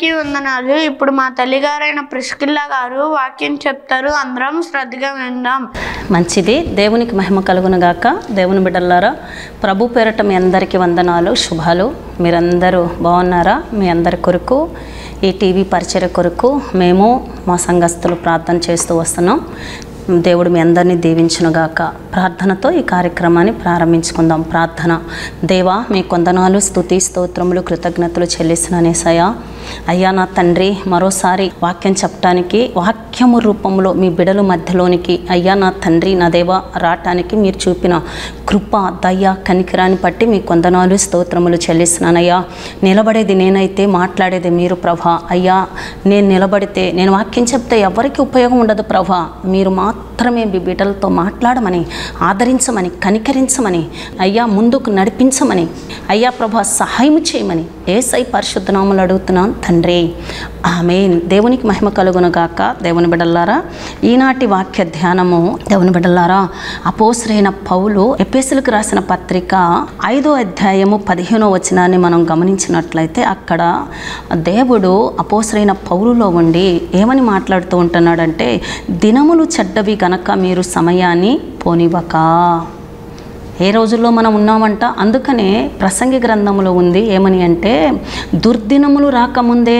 అందరికీ వందనాలు ఇప్పుడు మా తల్లిగారైన ప్రిస్కిల్లా గారు వాక్యం చెప్తారు అందరం శ్రద్ధగా విందాం మంచిది దేవునికి మహిమ కలుగును గాక దేవుని బిడ్డలారా ప్రభు పేరట మీ అందరికీ వందనాలు శుభాలు మీరందరూ బాగున్నారా మీ అందరి కొరకు ఈ టీవీ పరిచయ కొరకు మేము మా సంఘస్థులు ప్రార్థన చేస్తూ వస్తున్నాం దేవుడు మీ అందరినీ దీవించునుగాక ప్రార్థనతో ఈ కార్యక్రమాన్ని ప్రారంభించుకుందాం ప్రార్థన దేవా మీ కొందనాలు స్తుతి స్తోత్రములు కృతజ్ఞతలు చెల్లిస్తున్నానేసయ్యా అయ్యా నా తండ్రి మరోసారి వాక్యం చెప్పడానికి వాక్యము రూపంలో మీ బిడల మధ్యలోనికి అయ్యా నా తండ్రి నా దేవ రావటానికి మీరు చూపిన కృప దయ కనికరాన్ని బట్టి మీ కొందనాలు స్తోత్రములు చెల్లిస్తున్నానయ్యా నిలబడేది నేనైతే మాట్లాడేది మీరు ప్రభా అయ్యా నేను నిలబడితే నేను వాక్యం చెప్తే ఎవరికి ఉపయోగం ఉండదు ప్రభా మీరు మాత్రమే మీ బిడ్డలతో మాట్లాడమని ఆదరించమని కనికరించమని అయ్యా ముందుకు నడిపించమని అయ్యా ప్రభా సహాయం చేయమని ఏసై పరిశుద్ధనామలు అడుగుతున్నాను తండ్రి ఆమె దేవునికి మహిమ కలుగును గాక దేవుని బిడ్డలారా ఈనాటి వాక్య ధ్యానము దేవుని బిడ్డలారా అపోసరైన పౌలు ఎపేసులకు రాసిన పత్రిక ఐదో అధ్యాయము పదిహేనో వచనాన్ని మనం గమనించినట్లయితే అక్కడ దేవుడు అపోసరైన పౌలులో ఉండి ఏమని మాట్లాడుతూ ఉంటున్నాడంటే దినములు చెడ్డవి గనక మీరు సమయాన్ని పోనివ్వక ఏ రోజుల్లో మనం ఉన్నామంట అందుకనే ప్రసంగి గ్రంథంలో ఉంది ఏమని అంటే దుర్దినములు రాకముందే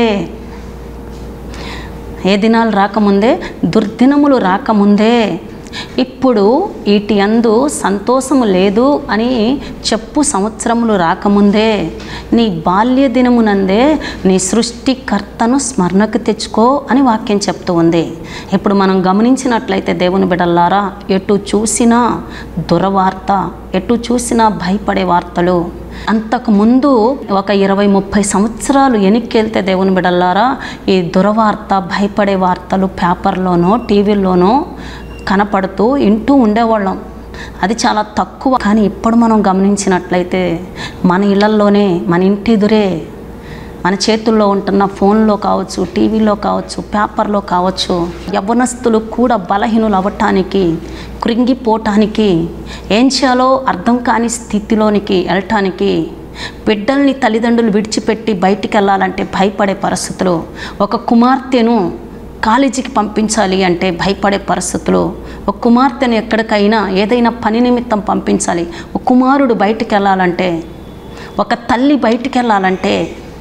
ఏ దినాలు రాకముందే దుర్దినములు రాకముందే ఇప్పుడు వీటి అందు సంతోషము లేదు అని చెప్పు సంవత్సరములు రాకముందే నీ బాల్య దినమునందే నీ సృష్టికర్తను స్మరణకు తెచ్చుకో అని వాక్యం చెప్తూ ఉంది ఇప్పుడు మనం గమనించినట్లయితే దేవుని బిడల్లారా ఎటు చూసినా దురవార్త ఎటు చూసినా భయపడే వార్తలు అంతకుముందు ఒక ఇరవై ముప్పై సంవత్సరాలు వెనక్కి దేవుని బిడల్లారా ఈ దురవార్త భయపడే వార్తలు పేపర్లోనో టీవీల్లోనో కనపడుతూ వింటూ ఉండేవాళ్ళం అది చాలా తక్కువ కానీ ఇప్పుడు మనం గమనించినట్లయితే మన ఇళ్లల్లోనే మన ఇంటి ఎదురే మన చేతుల్లో ఉంటున్న ఫోన్లో కావచ్చు టీవీలో కావచ్చు పేపర్లో కావచ్చు యవ్వనస్తులు కూడా బలహీనులు అవ్వటానికి కృంగిపోవటానికి ఏం చేయాలో అర్థం కాని స్థితిలోనికి వెళ్ళటానికి బిడ్డల్ని తల్లిదండ్రులు విడిచిపెట్టి బయటికి వెళ్ళాలంటే భయపడే పరిస్థితులు ఒక కుమార్తెను కాలేజీకి పంపించాలి అంటే భయపడే పరిస్థితులు ఒక కుమార్తెను ఎక్కడికైనా ఏదైనా పని నిమిత్తం పంపించాలి ఒక కుమారుడు బయటికి వెళ్ళాలంటే ఒక తల్లి బయటికి వెళ్ళాలంటే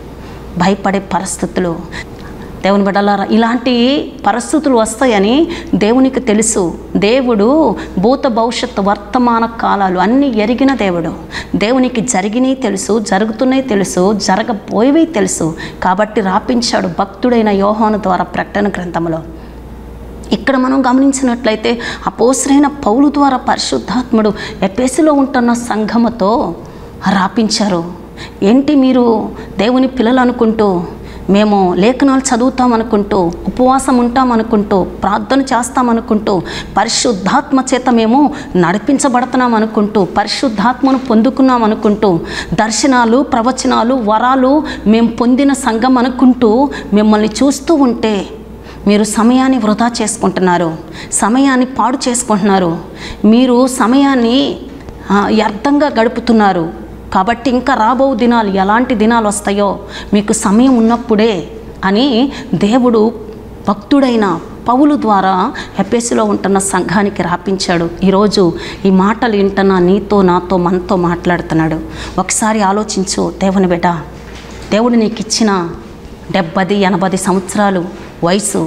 భయపడే పరిస్థితులు దేవుని బిడ్డలారా ఇలాంటి పరిస్థితులు వస్తాయని దేవునికి తెలుసు దేవుడు భూత భవిష్యత్తు వర్తమాన కాలాలు అన్నీ ఎరిగిన దేవుడు దేవునికి జరిగినవి తెలుసు జరుగుతున్నాయి తెలుసు జరగబోయేవి తెలుసు కాబట్టి రాపించాడు భక్తుడైన యోహాను ద్వారా ప్రకటన గ్రంథంలో ఇక్కడ మనం గమనించినట్లయితే అపోసరైన పౌలు ద్వారా పరిశుద్ధాత్ముడు ఎపేసిలో ఉంటున్న సంఘముతో రాపించారు ఏంటి మీరు దేవుని పిల్లలు అనుకుంటూ మేము లేఖనాలు చదువుతాం అనుకుంటూ ఉపవాసం ఉంటాం అనుకుంటూ ప్రార్థన చేస్తాం అనుకుంటూ పరిశుద్ధాత్మ చేత మేము నడిపించబడుతున్నాం అనుకుంటూ పరిశుద్ధాత్మను పొందుకున్నాం అనుకుంటూ దర్శనాలు ప్రవచనాలు వరాలు మేము పొందిన సంఘం అనుకుంటూ మిమ్మల్ని చూస్తూ ఉంటే మీరు సమయాన్ని వృధా చేసుకుంటున్నారు సమయాన్ని పాడు చేసుకుంటున్నారు మీరు సమయాన్ని ఆ, వ్యర్థంగా గడుపుతున్నారు కాబట్టి ఇంకా రాబో దినాలు ఎలాంటి దినాలు వస్తాయో మీకు సమయం ఉన్నప్పుడే అని దేవుడు భక్తుడైన పౌలు ద్వారా ఎపేసిలో ఉంటున్న సంఘానికి రాపించాడు ఈరోజు ఈ మాటలు వింటున్న నీతో నాతో మనతో మాట్లాడుతున్నాడు ఒకసారి ఆలోచించు దేవుని బిడ్డ దేవుడు నీకు ఇచ్చిన డెబ్బది ఎనభై సంవత్సరాలు వయసు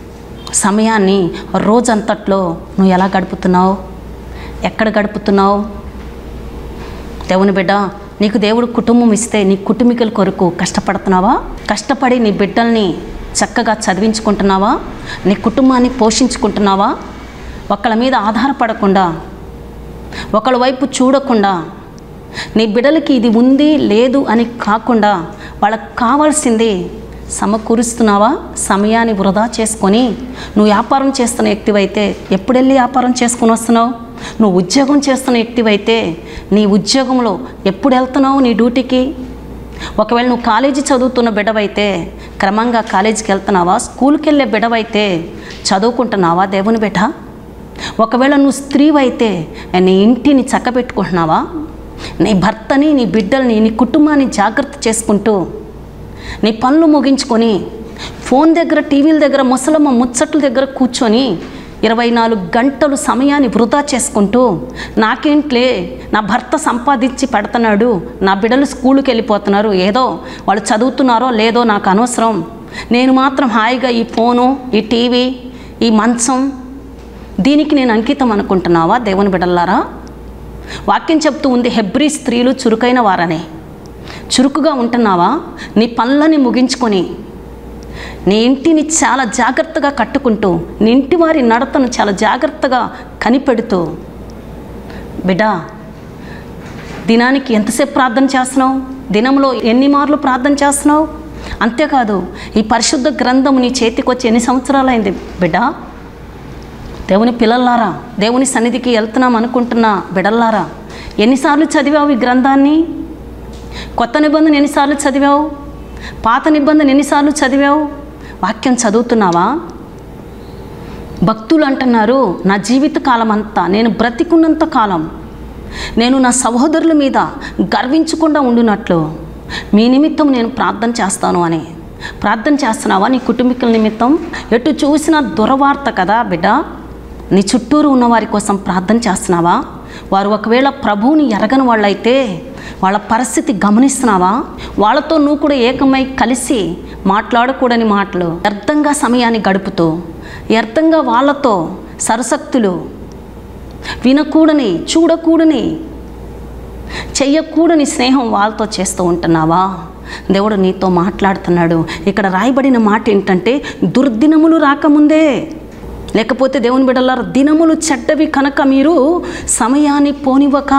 సమయాన్ని రోజంతట్లో నువ్వు ఎలా గడుపుతున్నావు ఎక్కడ గడుపుతున్నావు దేవుని బిడ్డ నీకు దేవుడు కుటుంబం ఇస్తే నీ కుటుంబీకుల కొరకు కష్టపడుతున్నావా కష్టపడి నీ బిడ్డల్ని చక్కగా చదివించుకుంటున్నావా నీ కుటుంబాన్ని పోషించుకుంటున్నావా ఒకళ్ళ మీద ఆధారపడకుండా ఒకళ్ళ వైపు చూడకుండా నీ బిడ్డలకి ఇది ఉంది లేదు అని కాకుండా వాళ్ళకి కావాల్సింది సమకూరుస్తున్నావా సమయాన్ని వృధా చేసుకొని నువ్వు వ్యాపారం చేస్తున్న వ్యక్తివైతే ఎప్పుడు వెళ్ళి వ్యాపారం చేసుకొని వస్తున్నావు నువ్వు ఉద్యోగం చేస్తున్న వ్యక్తివైతే నీ ఉద్యోగంలో ఎప్పుడు వెళ్తున్నావు నీ డ్యూటీకి ఒకవేళ నువ్వు కాలేజీ చదువుతున్న బిడ్డవైతే క్రమంగా కాలేజీకి వెళ్తున్నావా స్కూల్కి వెళ్ళే బిడ్డవైతే చదువుకుంటున్నావా దేవుని బిడ్డ ఒకవేళ నువ్వు స్త్రీవైతే నీ ఇంటిని చక్కబెట్టుకుంటున్నావా నీ భర్తని నీ బిడ్డల్ని నీ కుటుంబాన్ని జాగ్రత్త చేసుకుంటూ నీ పనులు ముగించుకొని ఫోన్ దగ్గర టీవీల దగ్గర ముసలమ్మ ముచ్చట్ల దగ్గర కూర్చొని ఇరవై నాలుగు గంటలు సమయాన్ని వృధా చేసుకుంటూ నాకేంట్లే నా భర్త సంపాదించి పెడుతున్నాడు నా బిడ్డలు స్కూల్కి వెళ్ళిపోతున్నారు ఏదో వాళ్ళు చదువుతున్నారో లేదో నాకు అనవసరం నేను మాత్రం హాయిగా ఈ ఫోను ఈ టీవీ ఈ మంచం దీనికి నేను అంకితం అనుకుంటున్నావా దేవుని బిడ్డలారా వాక్యం చెప్తూ ఉంది హెబ్రీ స్త్రీలు చురుకైన వారనే చురుకుగా ఉంటున్నావా నీ పనులని ముగించుకొని నీ ఇంటిని చాలా జాగ్రత్తగా కట్టుకుంటూ నీ ఇంటి వారి నడతను చాలా జాగ్రత్తగా కనిపెడుతూ బిడ్డా దినానికి ఎంతసేపు ప్రార్థన చేస్తున్నావు దినంలో ఎన్ని మార్లు ప్రార్థన చేస్తున్నావు అంతేకాదు ఈ పరిశుద్ధ గ్రంథం నీ చేతికి వచ్చి ఎన్ని సంవత్సరాలైంది బిడ్డా దేవుని పిల్లల్లారా దేవుని సన్నిధికి వెళ్తున్నాం అనుకుంటున్నా బిడల్లారా ఎన్నిసార్లు చదివావు ఈ గ్రంథాన్ని కొత్త నిబంధన ఎన్నిసార్లు చదివావు పాత నిబంధన ఎన్నిసార్లు చదివావు వాక్యం చదువుతున్నావా భక్తులు అంటున్నారు నా జీవిత కాలం అంతా నేను బ్రతికున్నంత కాలం నేను నా సహోదరుల మీద గర్వించకుండా ఉండునట్లు మీ నిమిత్తం నేను ప్రార్థన చేస్తాను అని ప్రార్థన చేస్తున్నావా నీ కుటుంబీకుల నిమిత్తం ఎటు చూసినా దురవార్త కదా బిడ్డ నీ చుట్టూరు ఉన్న వారి కోసం ప్రార్థన చేస్తున్నావా వారు ఒకవేళ ప్రభువుని ఎరగని వాళ్ళైతే వాళ్ళ పరిస్థితి గమనిస్తున్నావా వాళ్ళతో నువ్వు కూడా ఏకమై కలిసి మాట్లాడకూడని మాటలు వ్యర్థంగా సమయాన్ని గడుపుతూ వ్యర్థంగా వాళ్ళతో సరసక్తులు వినకూడని చూడకూడని చెయ్యకూడని స్నేహం వాళ్ళతో చేస్తూ ఉంటున్నావా దేవుడు నీతో మాట్లాడుతున్నాడు ఇక్కడ రాయబడిన మాట ఏంటంటే దుర్దినములు రాకముందే లేకపోతే దేవుని బిడ్డలారా దినములు చెడ్డవి కనుక మీరు సమయాన్ని పోనివ్వక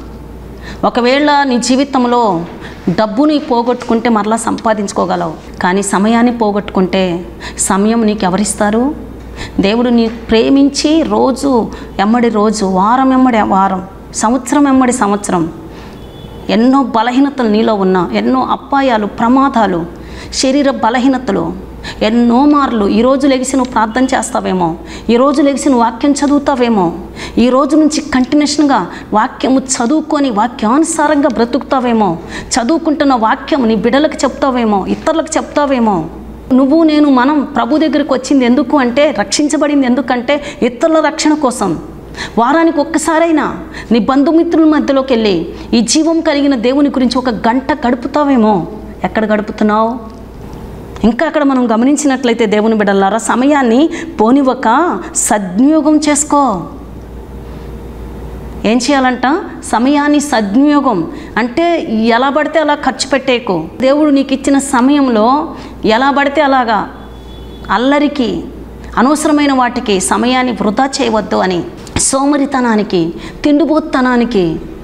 ఒకవేళ నీ జీవితంలో డబ్బుని పోగొట్టుకుంటే మరలా సంపాదించుకోగలవు కానీ సమయాన్ని పోగొట్టుకుంటే సమయం నీకు ఎవరిస్తారు దేవుడు నీ ప్రేమించి రోజు ఎమ్మడి రోజు వారం ఎమ్మడి వారం సంవత్సరం ఎమ్మడి సంవత్సరం ఎన్నో బలహీనతలు నీలో ఉన్న ఎన్నో అపాయాలు ప్రమాదాలు శరీర బలహీనతలు ఎన్నో మార్లు ఈ రోజు లెగిసి నువ్వు ప్రార్థన చేస్తావేమో ఈ రోజు లెగిసి నువ్వు వాక్యం చదువుతావేమో ఈ రోజు నుంచి కంటిన్యూషన్గా వాక్యము చదువుకొని వాక్యానుసారంగా బ్రతుకుతావేమో చదువుకుంటున్న వాక్యం నీ బిడ్డలకు చెప్తావేమో ఇతరులకు చెప్తావేమో నువ్వు నేను మనం ప్రభు దగ్గరికి వచ్చింది ఎందుకు అంటే రక్షించబడింది ఎందుకంటే ఇతరుల రక్షణ కోసం వారానికి ఒక్కసారైనా నీ బంధుమిత్రుల మధ్యలోకి వెళ్ళి ఈ జీవం కలిగిన దేవుని గురించి ఒక గంట గడుపుతావేమో ఎక్కడ గడుపుతున్నావు ఇంకా అక్కడ మనం గమనించినట్లయితే దేవుని బిడ్డలారా సమయాన్ని పోనివ్వక సద్వినియోగం చేసుకో ఏం చేయాలంట సమయాన్ని సద్వినియోగం అంటే ఎలా పడితే అలా ఖర్చు పెట్టేకు దేవుడు నీకు ఇచ్చిన సమయంలో ఎలా పడితే అలాగా అల్లరికి అనవసరమైన వాటికి సమయాన్ని వృధా చేయవద్దు అని సోమరితనానికి తిండిపోతనానికి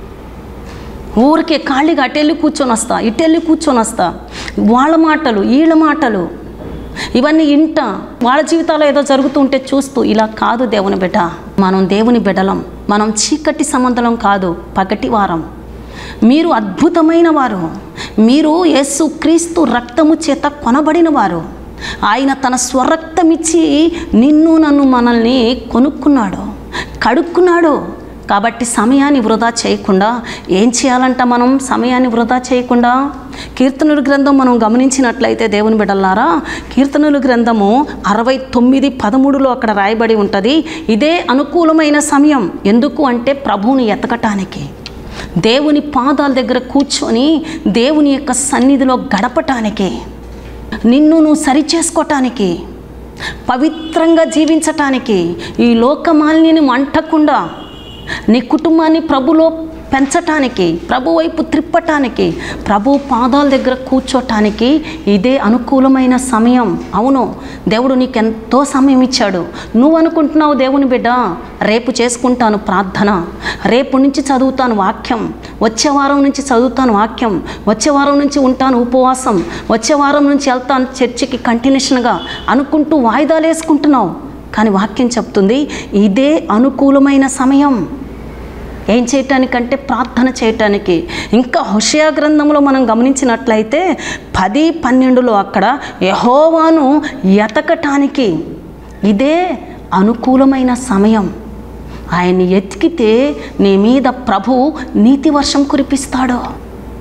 ఊరికే ఖాళీగా అటెళ్ళి కూర్చొని వస్తా ఇటెళ్ళి కూర్చొని వస్తా వాళ్ళ మాటలు వీళ్ళ మాటలు ఇవన్నీ ఇంట వాళ్ళ జీవితాల్లో ఏదో జరుగుతుంటే చూస్తూ ఇలా కాదు దేవుని బిడ్డ మనం దేవుని బిడ్డలం మనం చీకటి సంబంధం కాదు పగటి వారం మీరు అద్భుతమైన వారు మీరు యేసు క్రీస్తు రక్తము చేత కొనబడిన వారు ఆయన తన స్వరక్తమిచ్చి నిన్ను నన్ను మనల్ని కొనుక్కున్నాడు కడుక్కున్నాడు కాబట్టి సమయాన్ని వృధా చేయకుండా ఏం చేయాలంట మనం సమయాన్ని వృధా చేయకుండా కీర్తనుల గ్రంథం మనం గమనించినట్లయితే దేవుని బిడ్డలారా కీర్తనుల గ్రంథము అరవై తొమ్మిది పదమూడులో అక్కడ రాయబడి ఉంటుంది ఇదే అనుకూలమైన సమయం ఎందుకు అంటే ప్రభువుని ఎతకటానికి దేవుని పాదాల దగ్గర కూర్చొని దేవుని యొక్క సన్నిధిలో గడపటానికి నిన్ను నువ్వు సరిచేసుకోవటానికి పవిత్రంగా జీవించటానికి ఈ లోకమాలిన్యని అంటకుండా నీ కుటుంబాన్ని ప్రభులో పెంచటానికి ప్రభు వైపు త్రిప్పటానికి ప్రభు పాదాల దగ్గర కూర్చోటానికి ఇదే అనుకూలమైన సమయం అవును దేవుడు నీకు ఎంతో సమయం ఇచ్చాడు నువ్వు అనుకుంటున్నావు దేవుని బిడ్డ రేపు చేసుకుంటాను ప్రార్థన రేపు నుంచి చదువుతాను వాక్యం వచ్చే వారం నుంచి చదువుతాను వాక్యం వచ్చే వారం నుంచి ఉంటాను ఉపవాసం వచ్చే వారం నుంచి వెళ్తాను చర్చికి కంటిన్యూషన్గా అనుకుంటూ వాయిదాలు వేసుకుంటున్నావు కానీ వాక్యం చెప్తుంది ఇదే అనుకూలమైన సమయం ఏం చేయటానికంటే ప్రార్థన చేయటానికి ఇంకా హుషయా గ్రంథంలో మనం గమనించినట్లయితే పది పన్నెండులో అక్కడ యహోవాను ఎతకటానికి ఇదే అనుకూలమైన సమయం ఆయన్ని ఎతికితే నీ మీద ప్రభు నీతి వర్షం కురిపిస్తాడు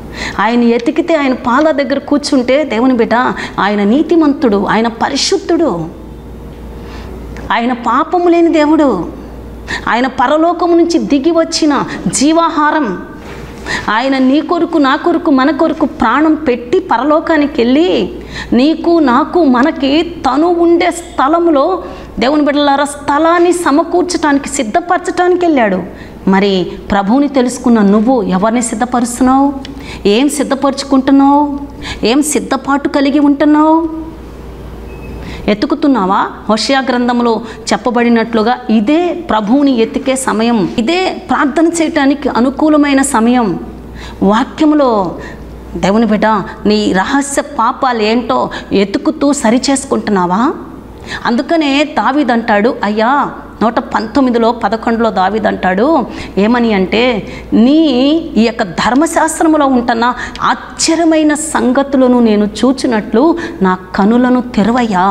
ఆయన ఎతికితే ఆయన పాద దగ్గర కూర్చుంటే దేవుని బిడ్డ ఆయన నీతిమంతుడు ఆయన పరిశుద్ధుడు ఆయన పాపము లేని దేవుడు ఆయన పరలోకము నుంచి దిగి వచ్చిన జీవాహారం ఆయన నీ కొరకు నా కొరకు మన కొరకు ప్రాణం పెట్టి పరలోకానికి వెళ్ళి నీకు నాకు మనకి తను ఉండే స్థలములో దేవుని బిడ్డలారా స్థలాన్ని సమకూర్చడానికి సిద్ధపరచడానికి వెళ్ళాడు మరి ప్రభువుని తెలుసుకున్న నువ్వు ఎవరిని సిద్ధపరుస్తున్నావు ఏం సిద్ధపరుచుకుంటున్నావు ఏం సిద్ధపాటు కలిగి ఉంటున్నావు ఎతుకుతున్నావా హోషయా గ్రంథంలో చెప్పబడినట్లుగా ఇదే ప్రభువుని ఎతికే సమయం ఇదే ప్రార్థన చేయటానికి అనుకూలమైన సమయం వాక్యములో దేవుని బిడ్డ నీ రహస్య పాపాలు ఏంటో ఎతుకుతూ సరిచేసుకుంటున్నావా అందుకనే దావీదంటాడు అయ్యా నూట పంతొమ్మిదిలో పదకొండులో దావీదంటాడు ఏమని అంటే నీ ఈ యొక్క ధర్మశాస్త్రములో ఉంటున్న ఆశ్చర్యమైన సంగతులను నేను చూచినట్లు నా కనులను తెరవయ్యా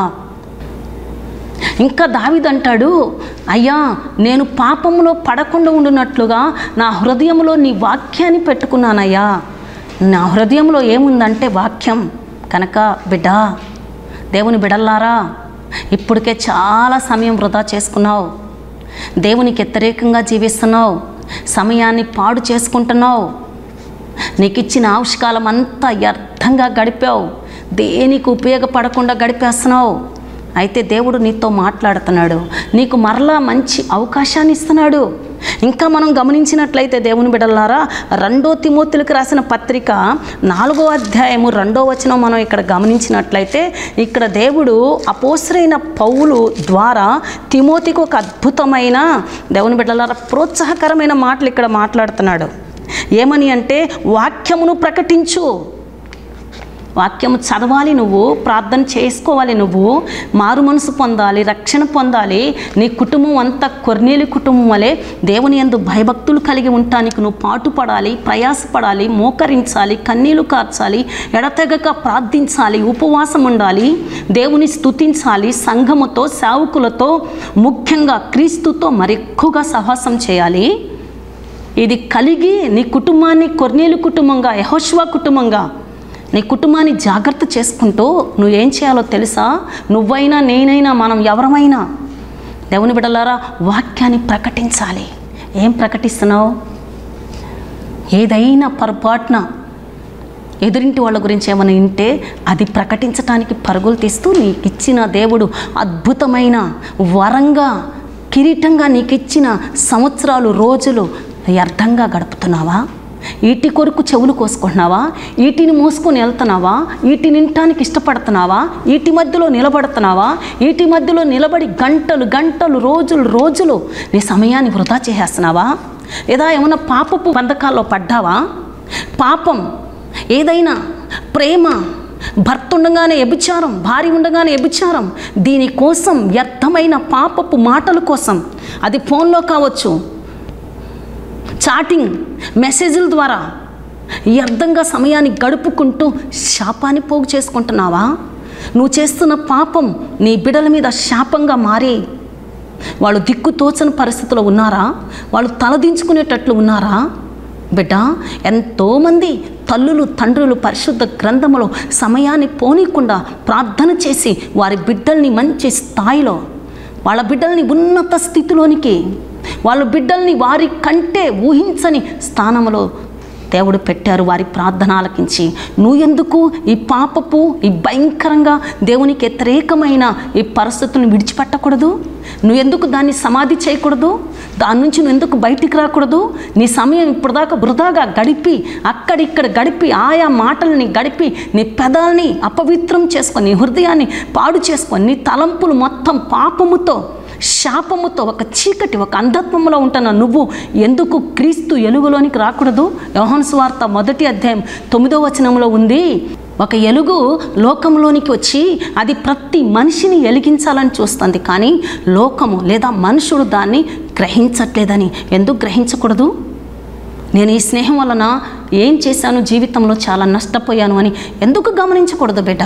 ఇంకా దావిదంటాడు అయ్యా నేను పాపంలో పడకుండా ఉండునట్లుగా నా హృదయంలో నీ వాక్యాన్ని పెట్టుకున్నానయ్యా నా హృదయంలో ఏముందంటే వాక్యం కనుక బిడ్డ దేవుని బిడల్లారా ఇప్పటికే చాలా సమయం వృధా చేసుకున్నావు దేవునికి వ్యతిరేకంగా జీవిస్తున్నావు సమయాన్ని పాడు చేసుకుంటున్నావు నీకు ఇచ్చిన ఆవిష్కాలం అంతా వ్యర్థంగా గడిపావు దేనికి ఉపయోగపడకుండా గడిపేస్తున్నావు అయితే దేవుడు నీతో మాట్లాడుతున్నాడు నీకు మరలా మంచి అవకాశాన్ని ఇస్తున్నాడు ఇంకా మనం గమనించినట్లయితే దేవుని బిడల్లారా రెండో తిమోతులకు రాసిన పత్రిక నాలుగో అధ్యాయము రెండో వచనం మనం ఇక్కడ గమనించినట్లయితే ఇక్కడ దేవుడు అపోసరైన పౌలు ద్వారా తిమోతికి ఒక అద్భుతమైన దేవుని బిడ్డలారా ప్రోత్సాహకరమైన మాటలు ఇక్కడ మాట్లాడుతున్నాడు ఏమని అంటే వాక్యమును ప్రకటించు వాక్యము చదవాలి నువ్వు ప్రార్థన చేసుకోవాలి నువ్వు మారు మనసు పొందాలి రక్షణ పొందాలి నీ కుటుంబం అంతా కొర్నేలి కుటుంబం వలె దేవుని యందు భయభక్తులు కలిగి ఉండటానికి నువ్వు పాటుపడాలి ప్రయాసపడాలి మోకరించాలి కన్నీళ్లు కార్చాలి ఎడతెగక ప్రార్థించాలి ఉపవాసం ఉండాలి దేవుని స్తుతించాలి సంఘముతో సేవకులతో ముఖ్యంగా క్రీస్తుతో మరెక్కువగా సహవాసం చేయాలి ఇది కలిగి నీ కుటుంబాన్ని కొర్నేలు కుటుంబంగా యహోష్వా కుటుంబంగా నీ కుటుంబాన్ని జాగ్రత్త చేసుకుంటూ నువ్వేం చేయాలో తెలుసా నువ్వైనా నేనైనా మనం ఎవరమైనా దేవుని బిడ్డలారా వాక్యాన్ని ప్రకటించాలి ఏం ప్రకటిస్తున్నావు ఏదైనా పొరపాటున ఎదురింటి వాళ్ళ గురించి ఏమైనా వింటే అది ప్రకటించటానికి పరుగులు తీస్తూ నీకు ఇచ్చిన దేవుడు అద్భుతమైన వరంగా కిరీటంగా నీకు ఇచ్చిన సంవత్సరాలు రోజులు వ్యర్థంగా గడుపుతున్నావా ఈటి కొరకు చెవులు కోసుకుంటున్నావా ఈటిని మోసుకొని వెళ్తున్నావా ఈటి నింటానికి ఇష్టపడుతున్నావా ఈటి మధ్యలో నిలబడుతున్నావా ఈటి మధ్యలో నిలబడి గంటలు గంటలు రోజులు రోజులు నీ సమయాన్ని వృధా చేసేస్తున్నావా లేదా ఏమైనా పాపపు బంధకాల్లో పడ్డావా పాపం ఏదైనా ప్రేమ భర్త ఉండగానే వ్యభిచారం భార్య ఉండగానే వ్యభిచారం దీనికోసం వ్యర్థమైన పాపపు మాటల కోసం అది ఫోన్లో కావచ్చు చాటింగ్ మెసేజ్ల ద్వారా వ్యర్థంగా సమయాన్ని గడుపుకుంటూ శాపాన్ని పోగు చేసుకుంటున్నావా నువ్వు చేస్తున్న పాపం నీ బిడల మీద శాపంగా మారి వాళ్ళు దిక్కు తోచని పరిస్థితిలో ఉన్నారా వాళ్ళు తలదించుకునేటట్లు ఉన్నారా బిడ్డ ఎంతోమంది తల్లులు తండ్రులు పరిశుద్ధ గ్రంథములో సమయాన్ని పోనీకుండా ప్రార్థన చేసి వారి బిడ్డల్ని మంచి స్థాయిలో వాళ్ళ బిడ్డల్ని ఉన్నత స్థితిలోనికి వాళ్ళ బిడ్డల్ని వారి కంటే ఊహించని స్థానంలో దేవుడు పెట్టారు వారి ప్రార్థన ఆలకించి నువ్వు ఎందుకు ఈ పాపపు ఈ భయంకరంగా దేవునికి వ్యతిరేకమైన ఈ పరిస్థితులను విడిచిపెట్టకూడదు నువ్వు ఎందుకు దాన్ని సమాధి చేయకూడదు దాని నుంచి నువ్వు ఎందుకు బయటికి రాకూడదు నీ సమయం ఇప్పటిదాకా వృధాగా గడిపి అక్కడిక్కడ గడిపి ఆయా మాటల్ని గడిపి నీ పెదాల్ని అపవిత్రం చేసుకొని నీ హృదయాన్ని పాడు చేసుకొని నీ తలంపులు మొత్తం పాపముతో శాపముతో ఒక చీకటి ఒక అంధత్వంలో ఉంటున్న నువ్వు ఎందుకు క్రీస్తు ఎలుగులోనికి రాకూడదు యోహాను సువార్త మొదటి అధ్యాయం తొమ్మిదో వచనంలో ఉంది ఒక ఎలుగు లోకంలోనికి వచ్చి అది ప్రతి మనిషిని ఎలిగించాలని చూస్తుంది కానీ లోకము లేదా మనుషుడు దాన్ని గ్రహించట్లేదని ఎందుకు గ్రహించకూడదు నేను ఈ స్నేహం వలన ఏం చేశాను జీవితంలో చాలా నష్టపోయాను అని ఎందుకు గమనించకూడదు బిడ్డ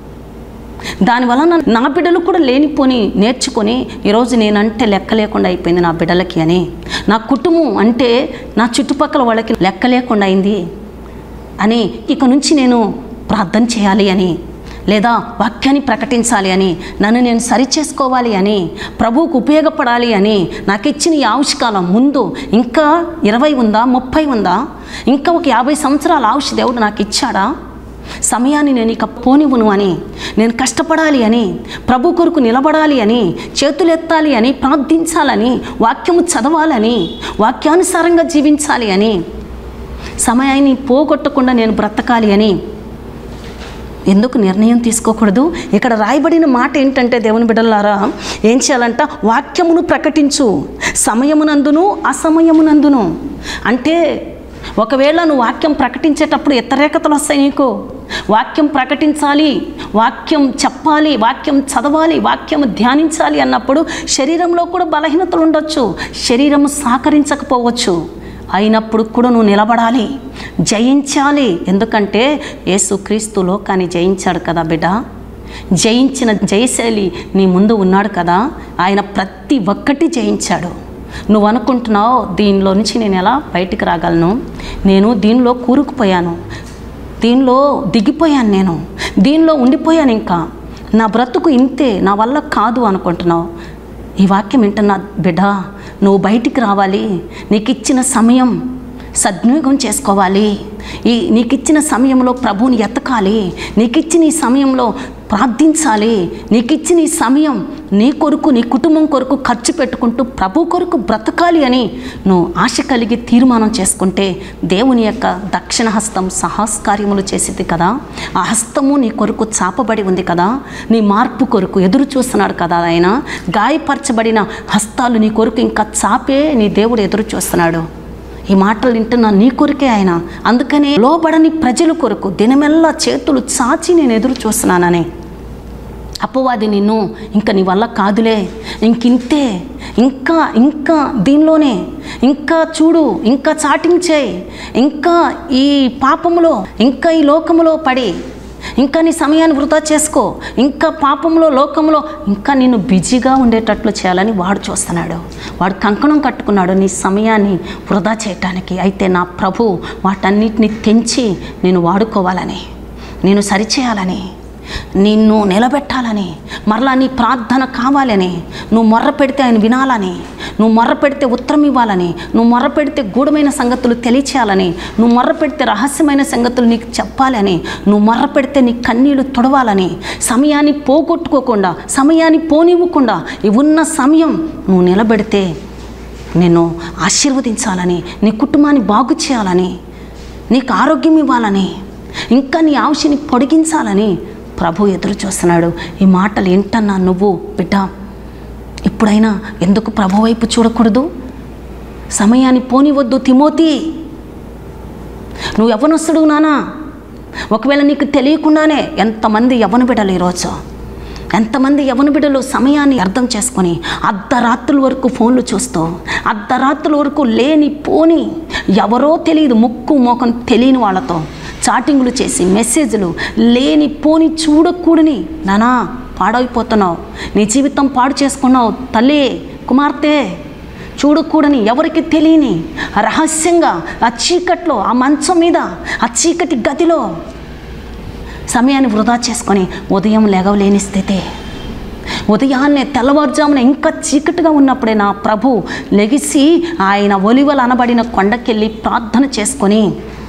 దానివలన నా బిడ్డలు కూడా లేనిపోని నేర్చుకొని ఈరోజు నేనంటే లెక్క లేకుండా అయిపోయింది నా బిడ్డలకి అని నా కుటుంబం అంటే నా చుట్టుపక్కల వాళ్ళకి లెక్క లేకుండా అయింది అని ఇక నుంచి నేను ప్రార్థన చేయాలి అని లేదా వాక్యాన్ని ప్రకటించాలి అని నన్ను నేను సరిచేసుకోవాలి అని ప్రభువుకు ఉపయోగపడాలి అని నాకు ఇచ్చిన ఈ ఆయుష్కాలం ముందు ఇంకా ఇరవై ఉందా ముప్పై ఉందా ఇంకా ఒక యాభై సంవత్సరాల ఆయుష్ దేవుడు నాకు ఇచ్చాడా సమయాన్ని నేను ఇక పోనివ్వను అని నేను కష్టపడాలి అని ప్రభు కొరకు నిలబడాలి అని చేతులెత్తాలి అని ప్రార్థించాలని వాక్యము చదవాలని వాక్యానుసారంగా జీవించాలి అని సమయాన్ని పోగొట్టకుండా నేను బ్రతకాలి అని ఎందుకు నిర్ణయం తీసుకోకూడదు ఇక్కడ రాయబడిన మాట ఏంటంటే దేవుని బిడ్డలారా ఏం చేయాలంట వాక్యమును ప్రకటించు సమయమునందును అసమయమునందును అంటే ఒకవేళ నువ్వు వాక్యం ప్రకటించేటప్పుడు వ్యతిరేకతలు వస్తాయి నీకు వాక్యం ప్రకటించాలి వాక్యం చెప్పాలి వాక్యం చదవాలి వాక్యం ధ్యానించాలి అన్నప్పుడు శరీరంలో కూడా బలహీనతలు ఉండొచ్చు శరీరము సహకరించకపోవచ్చు అయినప్పుడు కూడా నువ్వు నిలబడాలి జయించాలి ఎందుకంటే యేసుక్రీస్తు లోకాన్ని జయించాడు కదా బిడ్డ జయించిన జయశైలి నీ ముందు ఉన్నాడు కదా ఆయన ప్రతి ఒక్కటి జయించాడు నువ్వు అనుకుంటున్నావు దీనిలో నుంచి నేను ఎలా బయటికి రాగలను నేను దీనిలో కూరుకుపోయాను దీనిలో దిగిపోయాను నేను దీనిలో ఉండిపోయాను ఇంకా నా బ్రతుకు ఇంతే నా వల్ల కాదు అనుకుంటున్నావు ఈ వాక్యం వింటున్నా బిడ్డ నువ్వు బయటికి రావాలి నీకు ఇచ్చిన సమయం సద్వినియోగం చేసుకోవాలి ఈ నీకు ఇచ్చిన సమయంలో ప్రభువుని ఎతకాలి నీకు ఇచ్చిన ఈ సమయంలో ప్రార్థించాలి నీకు ఇచ్చిన ఈ సమయం నీ కొరకు నీ కుటుంబం కొరకు ఖర్చు పెట్టుకుంటూ ప్రభు కొరకు బ్రతకాలి అని నువ్వు ఆశ కలిగి తీర్మానం చేసుకుంటే దేవుని యొక్క దక్షిణ హస్తం సహాస్కార్యములు చేసేది కదా ఆ హస్తము నీ కొరకు చాపబడి ఉంది కదా నీ మార్పు కొరకు ఎదురు చూస్తున్నాడు కదా ఆయన గాయపరచబడిన హస్తాలు నీ కొరకు ఇంకా చాపే నీ దేవుడు ఎదురు చూస్తున్నాడు ఈ మాటలు వింటున్న నీ కొరికే ఆయన అందుకనే లోబడని ప్రజల కొరకు దినమెల్లా చేతులు చాచి నేను ఎదురు చూస్తున్నానని అపవాది నిన్ను ఇంకా నీ వల్ల కాదులే ఇంకింతే ఇంకా ఇంకా దీనిలోనే ఇంకా చూడు ఇంకా చాటింగ్ చేయి ఇంకా ఈ పాపములో ఇంకా ఈ లోకములో పడి ఇంకా నీ సమయాన్ని వృధా చేసుకో ఇంకా పాపంలో లోకంలో ఇంకా నిన్ను బిజీగా ఉండేటట్లు చేయాలని వాడు చూస్తున్నాడు వాడు కంకణం కట్టుకున్నాడు నీ సమయాన్ని వృధా చేయటానికి అయితే నా ప్రభు వాటన్నిటిని తెంచి నేను వాడుకోవాలని నేను సరిచేయాలని నిన్ను నిలబెట్టాలని మరలా నీ ప్రార్థన కావాలని నువ్వు మొర్ర పెడితే ఆయన వినాలని నువ్వు మొర్ర పెడితే ఉత్తరం ఇవ్వాలని నువ్వు మొర్ర పెడితే గూఢమైన సంగతులు తెలియచేయాలని నువ్వు మొర్ర పెడితే రహస్యమైన సంగతులు నీకు చెప్పాలని నువ్వు మొర్ర పెడితే నీ కన్నీళ్లు తొడవాలని సమయాన్ని పోగొట్టుకోకుండా సమయాన్ని పోనివ్వకుండా ఈ ఉన్న సమయం నువ్వు నిలబెడితే నిన్ను ఆశీర్వదించాలని నీ కుటుంబాన్ని బాగు చేయాలని నీకు ఆరోగ్యం ఇవ్వాలని ఇంకా నీ ఆవుషిని పొడిగించాలని ప్రభు ఎదురు చూస్తున్నాడు ఈ మాటలు ఏంటన్నా నువ్వు బిడ్డ ఇప్పుడైనా ఎందుకు ప్రభు వైపు చూడకూడదు సమయాన్ని పోనివద్దు తిమోతి నువ్వు యవ్వనస్తుడు నానా ఒకవేళ నీకు తెలియకుండానే ఎంతమంది యవ్వన బిడ్డలు ఈరోజు ఎంతమంది యవన బిడ్డలు సమయాన్ని అర్థం చేసుకొని అర్ధరాత్రుల వరకు ఫోన్లు చూస్తూ అర్ధరాత్రుల వరకు లేని పోని ఎవరో తెలియదు ముక్కు మోకం తెలియని వాళ్ళతో చాటింగులు చేసి మెసేజ్లు లేని పోని చూడకూడని నానా పాడైపోతున్నావు నీ జీవితం పాడు చేసుకున్నావు తల్లి కుమార్తె చూడకూడని ఎవరికి తెలియని రహస్యంగా ఆ చీకట్లో ఆ మంచం మీద ఆ చీకటి గదిలో సమయాన్ని వృధా చేసుకొని ఉదయం లేగవలేని స్థితి ఉదయాన్నే తెల్లవారుజామున ఇంకా చీకటిగా ఉన్నప్పుడే నా ప్రభు లెగిసి ఆయన ఒలివలు అనబడిన కొండకెళ్ళి ప్రార్థన చేసుకొని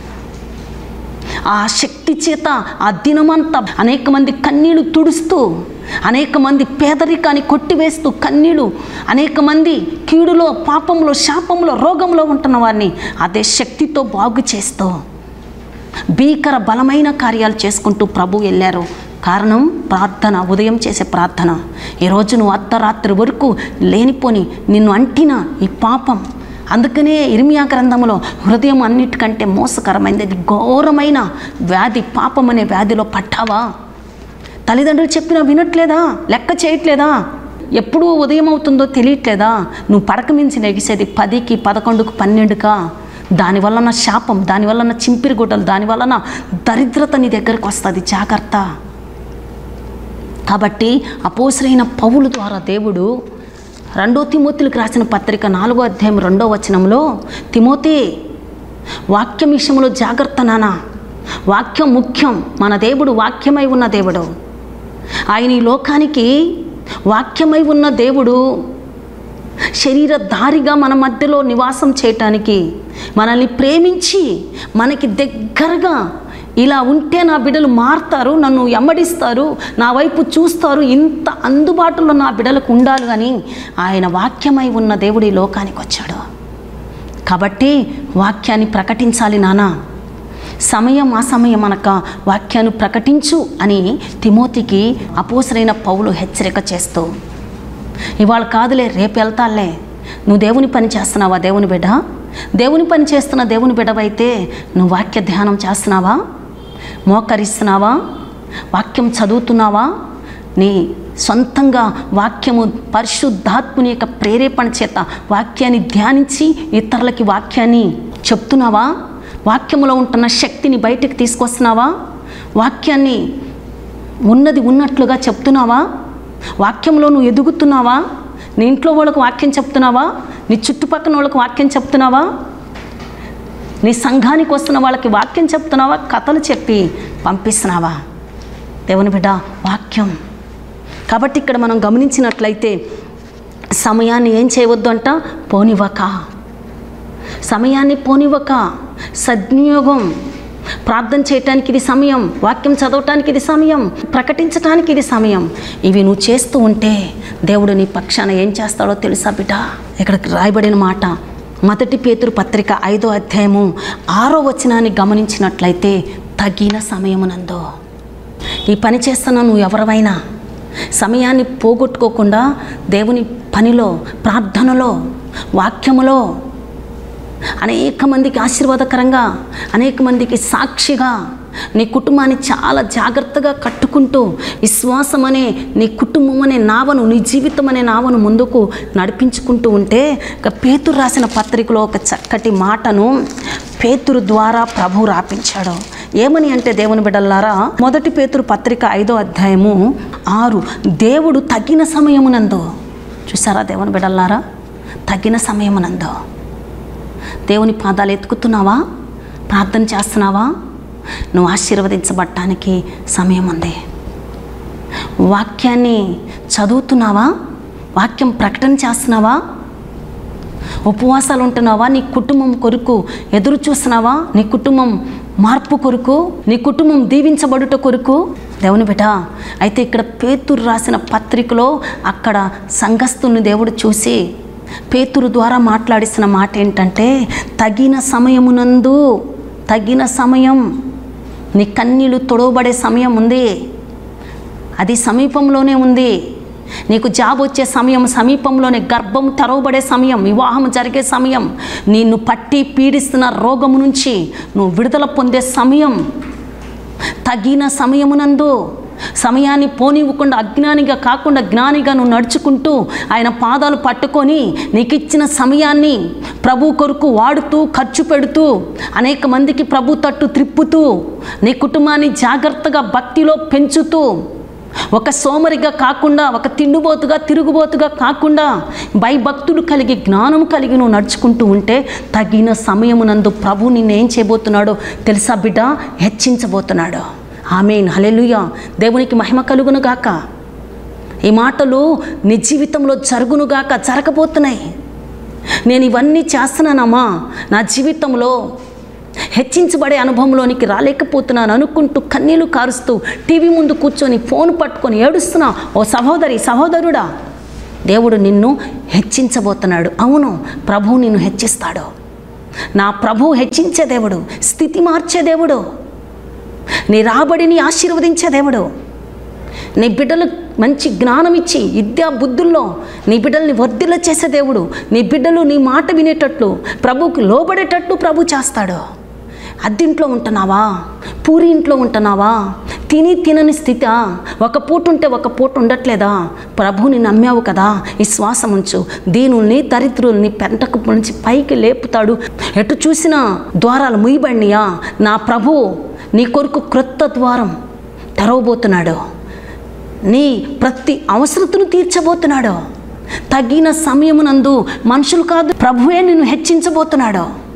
ఆ శక్తి చేత ఆ దినమంతా అనేక మంది కన్నీళ్లు తుడుస్తూ అనేక మంది పేదరికాన్ని కొట్టివేస్తూ కన్నీళ్లు అనేక మంది కీడులో పాపంలో శాపంలో రోగంలో ఉంటున్న వారిని అదే శక్తితో బాగు చేస్తూ భీకర బలమైన కార్యాలు చేసుకుంటూ ప్రభు వెళ్ళారు కారణం ప్రార్థన ఉదయం చేసే ప్రార్థన ఈరోజు నువ్వు అర్ధరాత్రి వరకు లేనిపోని నిన్ను అంటిన ఈ పాపం అందుకనే ఇర్మియా గ్రంథంలో హృదయం అన్నిటికంటే మోసకరమైనది ఇది ఘోరమైన వ్యాధి పాపం అనే వ్యాధిలో పట్టావా తల్లిదండ్రులు చెప్పినా వినట్లేదా లెక్క చేయట్లేదా ఎప్పుడు ఉదయం అవుతుందో తెలియట్లేదా నువ్వు పడక మించి నెగిసేది పదికి పదకొండుకు పన్నెండుకా దానివల్ల నా శాపం దానివల్ల నా చింపిరి గుడ్డలు దానివల్ల నా దరిద్రత నీ దగ్గరకు వస్తుంది జాగ్రత్త కాబట్టి అపోసరైన పౌలు ద్వారా దేవుడు రెండో తిమోతిలకు రాసిన పత్రిక నాలుగో అధ్యాయం రెండో వచనంలో తిమోతి వాక్యం విషయంలో జాగ్రత్త నానా వాక్యం ముఖ్యం మన దేవుడు వాక్యమై ఉన్న దేవుడు ఆయన ఈ లోకానికి వాక్యమై ఉన్న దేవుడు శరీరధారిగా మన మధ్యలో నివాసం చేయటానికి మనల్ని ప్రేమించి మనకి దగ్గరగా ఇలా ఉంటే నా బిడ్డలు మారుతారు నన్ను ఎమ్మడిస్తారు నా వైపు చూస్తారు ఇంత అందుబాటులో నా బిడ్డలకు ఉండాలి అని ఆయన వాక్యమై ఉన్న దేవుడు ఈ లోకానికి వచ్చాడు కాబట్టి వాక్యాన్ని ప్రకటించాలి నానా సమయం ఆ సమయం అనక వాక్యాన్ని ప్రకటించు అని తిమోతికి అపోసరైన పౌలు హెచ్చరిక చేస్తూ ఇవాళ కాదులే రేపు వెళ్తాలే నువ్వు దేవుని పని చేస్తున్నావా దేవుని బిడ్డ దేవుని పని చేస్తున్న దేవుని బిడ్డవైతే నువ్వు వాక్య ధ్యానం చేస్తున్నావా మోకరిస్తున్నావా వాక్యం చదువుతున్నావా నీ సొంతంగా వాక్యము పరిశుద్ధాత్ముని యొక్క ప్రేరేపణ చేత వాక్యాన్ని ధ్యానించి ఇతరులకి వాక్యాన్ని చెప్తున్నావా వాక్యములో ఉంటున్న శక్తిని బయటకు తీసుకొస్తున్నావా వాక్యాన్ని ఉన్నది ఉన్నట్లుగా చెప్తున్నావా వాక్యంలో నువ్వు ఎదుగుతున్నావా నీ ఇంట్లో వాళ్ళకు వాక్యం చెప్తున్నావా నీ చుట్టుపక్కల వాళ్ళకి వాక్యం చెప్తున్నావా నీ సంఘానికి వస్తున్న వాళ్ళకి వాక్యం చెప్తున్నావా కథలు చెప్పి పంపిస్తున్నావా దేవుని బిడ్డ వాక్యం కాబట్టి ఇక్కడ మనం గమనించినట్లయితే సమయాన్ని ఏం చేయవద్దు అంట పోనివ్వక సమయాన్ని పోనివ్వక సద్వినియోగం ప్రార్థన చేయటానికి ఇది సమయం వాక్యం చదవటానికి ఇది సమయం ప్రకటించటానికి ఇది సమయం ఇవి నువ్వు చేస్తూ ఉంటే దేవుడు నీ పక్షాన ఏం చేస్తాడో తెలుసా బిడ్డ ఇక్కడ రాయబడిన మాట మొదటి పేతురు పత్రిక ఐదో అధ్యాయము ఆరో వచనాన్ని గమనించినట్లయితే తగిన సమయమునందో ఈ పని చేస్తున్న నువ్వు ఎవరివైనా సమయాన్ని పోగొట్టుకోకుండా దేవుని పనిలో ప్రార్థనలో వాక్యములో అనేక మందికి ఆశీర్వాదకరంగా అనేక మందికి సాక్షిగా నీ కుటుంబాన్ని చాలా జాగ్రత్తగా కట్టుకుంటూ విశ్వాసం అనే నీ కుటుంబం అనే నావను నీ జీవితం అనే నావను ముందుకు నడిపించుకుంటూ ఉంటే ఇక పేతురు రాసిన పత్రికలో ఒక చక్కటి మాటను పేతురు ద్వారా ప్రభు రాపించాడు ఏమని అంటే దేవుని బిడ్డలారా మొదటి పేతురు పత్రిక ఐదో అధ్యాయము ఆరు దేవుడు తగిన సమయమునందు చూసారా దేవుని బిడ్డలారా తగిన సమయమునందు దేవుని పాదాలు ఎత్తుకుతున్నావా ప్రార్థన చేస్తున్నావా నువ్వు ఆశీర్వదించబడటానికి సమయం ఉంది వాక్యాన్ని చదువుతున్నావా వాక్యం ప్రకటన చేస్తున్నావా ఉపవాసాలు ఉంటున్నావా నీ కుటుంబం కొరకు ఎదురు చూస్తున్నావా నీ కుటుంబం మార్పు కొరకు నీ కుటుంబం దీవించబడుట కొరకు దేవుని బిడ్డ అయితే ఇక్కడ పేతురు రాసిన పత్రికలో అక్కడ సంఘస్థుని దేవుడు చూసి పేతురు ద్వారా మాట్లాడిస్తున్న మాట ఏంటంటే తగిన సమయమునందు తగిన సమయం నీ కన్నీళ్ళు తొడవబడే సమయం ఉంది అది సమీపంలోనే ఉంది నీకు జాబ్ వచ్చే సమయం సమీపంలోనే గర్భం తెరవబడే సమయం వివాహం జరిగే సమయం నిన్ను పట్టి పీడిస్తున్న రోగము నుంచి నువ్వు విడుదల పొందే సమయం తగిన సమయమునందు సమయాన్ని పోనివ్వకుండా అజ్ఞానిగా కాకుండా జ్ఞానిగా నువ్వు నడుచుకుంటూ ఆయన పాదాలు పట్టుకొని నీకు ఇచ్చిన సమయాన్ని ప్రభు కొరకు వాడుతూ ఖర్చు పెడుతూ అనేక మందికి ప్రభు తట్టు త్రిప్పుతూ నీ కుటుంబాన్ని జాగ్రత్తగా భక్తిలో పెంచుతూ ఒక సోమరిగా కాకుండా ఒక తిండిబోతుగా తిరుగుబోతుగా కాకుండా భయభక్తులు కలిగి జ్ఞానం కలిగి నువ్వు నడుచుకుంటూ ఉంటే తగిన సమయమునందు ప్రభు నిన్నేం చేయబోతున్నాడో తెలుసా బిడ్డ హెచ్చించబోతున్నాడు ఆమెన్ హలెలుయ దేవునికి మహిమ కలుగును గాక ఈ మాటలు నీ జీవితంలో జరుగునుగాక జరగబోతున్నాయి నేను ఇవన్నీ చేస్తున్నానమ్మా నా జీవితంలో హెచ్చించబడే అనుభవంలోనికి రాలేకపోతున్నాను అనుకుంటూ కన్నీళ్లు కారుస్తూ టీవీ ముందు కూర్చొని ఫోన్ పట్టుకొని ఏడుస్తున్నా ఓ సహోదరి సహోదరుడా దేవుడు నిన్ను హెచ్చించబోతున్నాడు అవును ప్రభువు నిన్ను హెచ్చిస్తాడు నా ప్రభు హెచ్చించే దేవుడు స్థితి మార్చే దేవుడు నీ రాబడిని ఆశీర్వదించే దేవుడు నీ బిడ్డలు మంచి జ్ఞానం ఇచ్చి విద్యా బుద్ధుల్లో నీ బిడ్డల్ని వర్ధిల్ల చేసే దేవుడు నీ బిడ్డలు నీ మాట వినేటట్లు ప్రభువుకి లోబడేటట్లు ప్రభు చేస్తాడు అద్దింట్లో ఉంటున్నావా పూరి ఇంట్లో ఉంటున్నావా తిని తినని స్థితి ఒక పూట ఉంటే ఒక పూట ఉండట్లేదా ప్రభుని నమ్మావు కదా ఈ శ్వాసం ఉంచు దీనుల్ని దరిద్రుల్ని పెంటకు నుంచి పైకి లేపుతాడు ఎటు చూసినా ద్వారాలు ముయ్యబడినయా నా ప్రభు నీ కొరకు క్రొత్త ద్వారం తెరవబోతున్నాడు నీ ప్రతి అవసరతను తీర్చబోతున్నాడు తగిన సమయమునందు మనుషులు కాదు ప్రభువే నిన్ను హెచ్చించబోతున్నాడు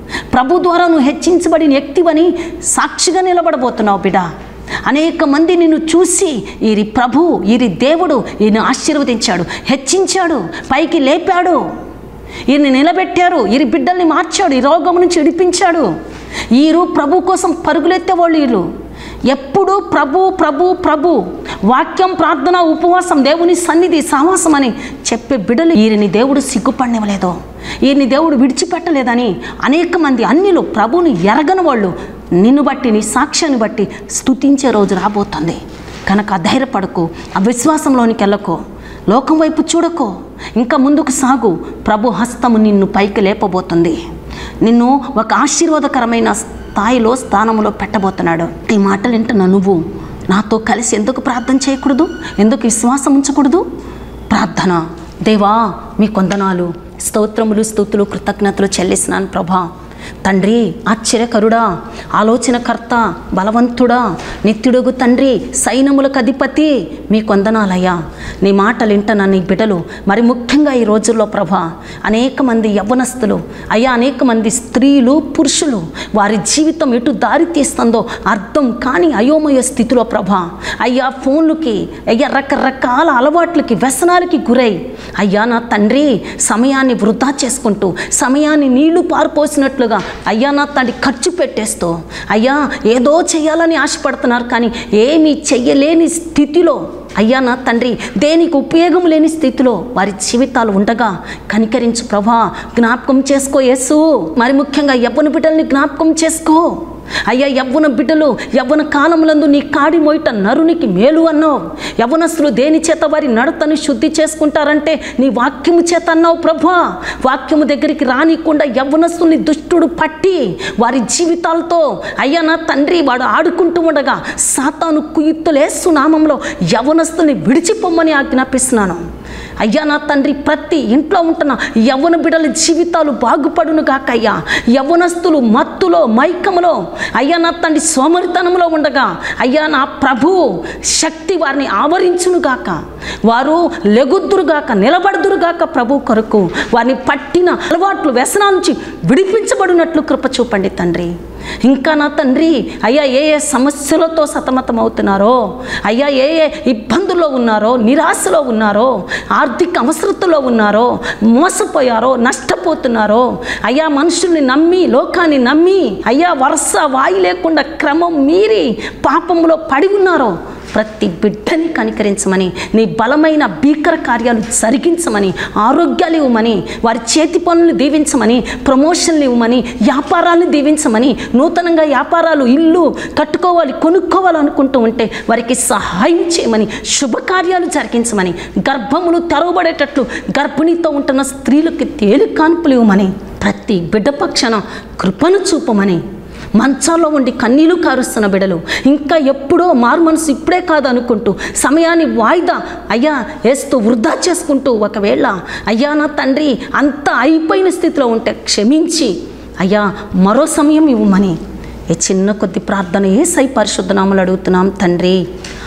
ప్రభు ద్వారా నువ్వు హెచ్చించబడిన వ్యక్తివని సాక్షిగా నిలబడబోతున్నావు బిడ్డ అనేక మంది నిన్ను చూసి ఈరి ప్రభు ఈరి దేవుడు ఈయన ఆశీర్వదించాడు హెచ్చించాడు పైకి లేపాడు ఈయన్ని నిలబెట్టారు ఈరి బిడ్డల్ని మార్చాడు ఈ రోగం నుంచి విడిపించాడు ఈరు ప్రభు కోసం పరుగులెత్తేవాళ్ళు వీళ్ళు ఎప్పుడు ప్రభు ప్రభు ప్రభు వాక్యం ప్రార్థన ఉపవాసం దేవుని సన్నిధి సహవాసం అని చెప్పే బిడ్డలు ఈయనని దేవుడు సిగ్గుపడనివ్వలేదు ఈయన్ని దేవుడు విడిచిపెట్టలేదని అనేక మంది అన్యులు ప్రభుని ఎరగని వాళ్ళు నిన్ను బట్టి నీ సాక్ష్యాన్ని బట్టి స్తుతించే రోజు రాబోతుంది కనుక అధైర్యపడకు అవిశ్వాసంలోనికి వెళ్ళకో లోకం వైపు చూడకో ఇంకా ముందుకు సాగు ప్రభు హస్తము నిన్ను పైకి లేపబోతుంది నిన్ను ఒక ఆశీర్వాదకరమైన స్థాయిలో స్థానంలో పెట్టబోతున్నాడు ఈ మాటలు వింటున్న నువ్వు నాతో కలిసి ఎందుకు ప్రార్థన చేయకూడదు ఎందుకు విశ్వాసం ఉంచకూడదు ప్రార్థన దేవా మీ కొందనాలు స్తోత్రములు స్తుతులు కృతజ్ఞతలు చెల్లిస్తున్నాను ప్రభా తండ్రి ఆశ్చర్యకరుడా ఆలోచనకర్త బలవంతుడా నిత్యుడుగు తండ్రి సైన్యములకు అధిపతి మీ కొందనాలయ్యా నీ మాటలు వింటున్న నీ బిడ్డలు మరి ముఖ్యంగా ఈ రోజుల్లో ప్రభా అనేక మంది యవ్వనస్తులు అయ్యా అనేక మంది స్త్రీలు పురుషులు వారి జీవితం ఎటు దారి తీస్తుందో అర్థం కాని అయోమయ స్థితిలో ప్రభా అయ్యా ఫోన్లకి అయ్యా రకరకాల అలవాట్లకి వ్యసనాలకి గురై అయ్యా నా తండ్రి సమయాన్ని వృధా చేసుకుంటూ సమయాన్ని నీళ్లు పారిపోసినట్లుగా అయ్యా నా తండ్రి ఖర్చు పెట్టేస్తూ అయ్యా ఏదో చేయాలని ఆశపడుతున్నారు కానీ ఏమీ చెయ్యలేని స్థితిలో అయ్యా నా తండ్రి దేనికి ఉపయోగం లేని స్థితిలో వారి జీవితాలు ఉండగా కనికరించు ప్రభా జ్ఞాపకం చేసుకో యేసు మరి ముఖ్యంగా యవ్వన బిడ్డల్ని జ్ఞాపకం చేసుకో అయ్యా యవ్వన బిడ్డలు యవ్వన కాలములందు నీ కాడి మోయిట నరునికి మేలు అన్నావు యవ్వనస్తులు దేని చేత వారి నడతను శుద్ధి చేసుకుంటారంటే నీ వాక్యము చేత అన్నావు ప్రభా వాక్యము దగ్గరికి రానికుండా యవ్వనస్తుల్ని దుష్టుడు పట్టి వారి జీవితాలతో అయ్యా నా తండ్రి వాడు ఆడుకుంటూ ఉండగా సాతాను కుయుత్తులేసు నామంలో యవ్వనస్తుల్ని విడిచిపోమ్మని ఆజ్ఞాపిస్తున్నాను అయ్యా నా తండ్రి ప్రతి ఇంట్లో ఉంటున్న యవ్వన బిడ్డల జీవితాలు బాగుపడును గాక అయ్యా యవ్వనస్తులు మత్తులో మైకములో అయ్యా నా తండ్రి సోమరితనంలో ఉండగా అయ్యా నా ప్రభు శక్తి వారిని ఆవరించును గాక వారు లెగుద్దురుగాక నిలబడుదురుగాక ప్రభు కొరకు వారిని పట్టిన అలవాట్లు వ్యసనాల నుంచి విడిపించబడినట్లు కృప చూపండి తండ్రి ఇంకా నా తండ్రి అయ్యా ఏ ఏ సమస్యలతో సతమతం అవుతున్నారో అయ్యా ఏ ఏ ఇబ్బందుల్లో ఉన్నారో నిరాశలో ఉన్నారో ఆర్థిక అవసరతలో ఉన్నారో మోసపోయారో నష్టపోతున్నారో అయ్యా మనుషుల్ని నమ్మి లోకాన్ని నమ్మి అయ్యా వరుస వాయి లేకుండా క్రమం మీరి పాపంలో పడి ఉన్నారో ప్రతి బిడ్డని కనికరించమని నీ బలమైన భీకర కార్యాలు జరిగించమని ఆరోగ్యాలు ఇవ్వమని వారి చేతి పనులు దీవించమని ప్రమోషన్లు ఇవ్వమని వ్యాపారాలను దీవించమని నూతనంగా వ్యాపారాలు ఇల్లు కట్టుకోవాలి కొనుక్కోవాలి అనుకుంటూ ఉంటే వారికి సహాయం చేయమని శుభకార్యాలు జరిగించమని గర్భములు తెరవబడేటట్లు గర్భిణీతో ఉంటున్న స్త్రీలకి తేలిక కాన్పులు ఇవ్వమని ప్రతి బిడ్డ పక్షాన కృపను చూపమని మంచాల్లో ఉండి కన్నీళ్లు కారుస్తున్న బిడలు ఇంకా ఎప్పుడో మారు మనసు ఇప్పుడే కాదు అనుకుంటూ సమయాన్ని వాయిదా అయ్యా వేస్తూ వృధా చేసుకుంటూ ఒకవేళ అయ్యా నా తండ్రి అంత అయిపోయిన స్థితిలో ఉంటే క్షమించి అయ్యా మరో సమయం ఇవ్వమని ఈ చిన్న కొద్ది ప్రార్థన ఏ సై పరిశుద్ధనామలు అడుగుతున్నాం తండ్రి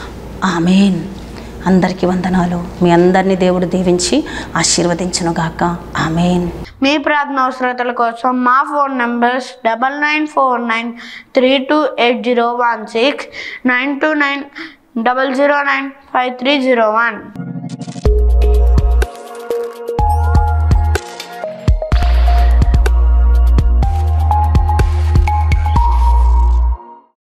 ఆమెన్ అందరికీ వందనాలు మీ అందరినీ దేవుడు దీవించి ఆశీర్వదించునుగాక ఆమెన్ మీ ప్రార్థన అవసరతల కోసం మా phone numbers double nine four nine three two eight zero one six nine two nine double zero nine five three zero one